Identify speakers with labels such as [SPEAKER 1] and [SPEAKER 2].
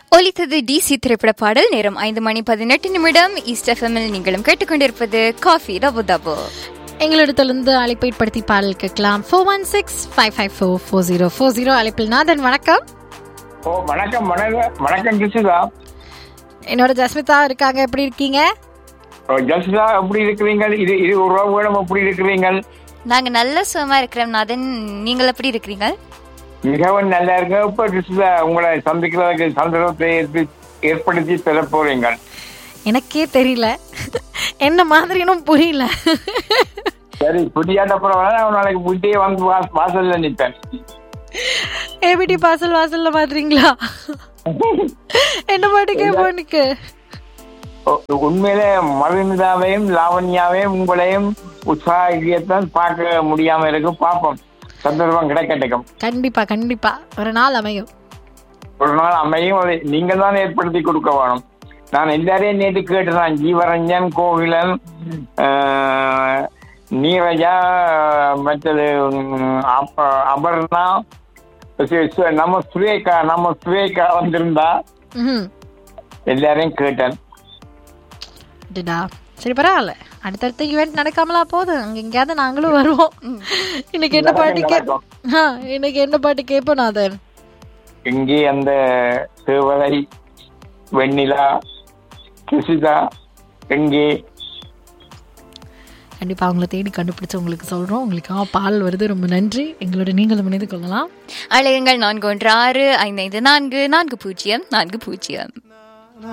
[SPEAKER 1] ஒலித்தது டிசி திரைப்பட பாடல் நேரம் ஐந்து மணி பதினெட்டு நிமிடம் ஈஸ்ட் எஃப்எம்மில் நீங்களும் கேட்டுக்கொண்டிருப்பது காஃபி ரவு தபு
[SPEAKER 2] எங்களிடத்திலிருந்து அழைப்பை படுத்தி பாடல் கேட்கலாம் four one six five five four four zero four zero அழைப்பில் நாதன் வணக்கம்
[SPEAKER 3] ஓ வணக்கம் வணக்கம் வணக்கம் ஜெசிதா
[SPEAKER 2] என்னோட ஜஸ்மிதா இருக்காங்க எப்படி இருக்கீங்க
[SPEAKER 3] ஓ, ஜெசிதா எப்படி இருக்கிறீங்க இது இது உறவுகளும் எப்படி இருக்கிறீங்க
[SPEAKER 1] நாங்க நல்ல சுகமா இருக்கிறோம் நாதன் நீங்கள் எப்படி இருக்கிறீங்க
[SPEAKER 3] மிகவும் நல்லா இருக்க இப்ப ஜெசிதா உங்களை சந்திக்கிறதுக்கு சந்தர்ப்பத்தை ஏற்பி- ஏற்படுத்தி தர போறீங்க
[SPEAKER 2] எனக்கே தெரியல என்ன மாதிரினும் புரியல
[SPEAKER 3] சரி புரியாத அப்புறம் நான் நாளைக்கு வீட்டையே வந்து வா- வாசல்ல நிற்பேன்
[SPEAKER 2] ஏபிடி பாசல் வாசல்ல பாத்துறீங்களா என்ன பாட்டு கேட்போம் எனக்கு
[SPEAKER 3] ஓ, உண்மையிலே மருந்தாவையும் லாவண்யாவையும் உங்களையும் உற்சாகத்தான் பார்க்க முடியாம இருக்கு பார்ப்போம் சந்தர்ப்பம் கிடைக்கட்டும்
[SPEAKER 2] கண்டிப்பா கண்டிப்பா ஒரு நாள் அமையும்
[SPEAKER 3] ஒரு நாள் அமையும் அதை நீங்க தான் ஏற்படுத்தி கொடுக்க வேணும் நான் எல்லாரையும் நேற்று கேட்டுதான் ஜீவரஞ்சன் கோகிலன் ஆஹ், நீரஜா மற்றது உம், அப்ப- அபர்ணா சு- சு- நம்ம சுரேகா நம்ம சுரேகா வந்திருந்தா
[SPEAKER 2] ம்
[SPEAKER 3] எல்லாரையும் கேட்டேன்
[SPEAKER 2] டிடா சரி பரவாயில்ல அடுத்தடுத்த ஈவெண்ட் நடக்காமலா போதும் அங்க எங்கேயாவது நாங்களும் வருவோம் இன்னைக்கு என்ன பாட்டு கே ஆ, இன்னைக்கு என்ன பாட்டு கேட்போம் நாதன்
[SPEAKER 3] இங்கே அந்த தேவதை வெண்ணிலா கிருஷிதா எங்கே
[SPEAKER 2] கண்டிப்பா அவங்கள தேடி கண்டுபிடிச்சு உங்களுக்கு சொல்றோம் உங்களுக்காக பால் வருது ரொம்ப நன்றி எங்களோட நீங்களும் இணைந்து கொள்ளலாம்
[SPEAKER 1] அழையுங்கள் நான்கு ஒன்று ஆறு ஐந்து ஐந்து நான்கு நான்கு பூஜ்ஜியம் நான்கு பூஜ்ஜியம்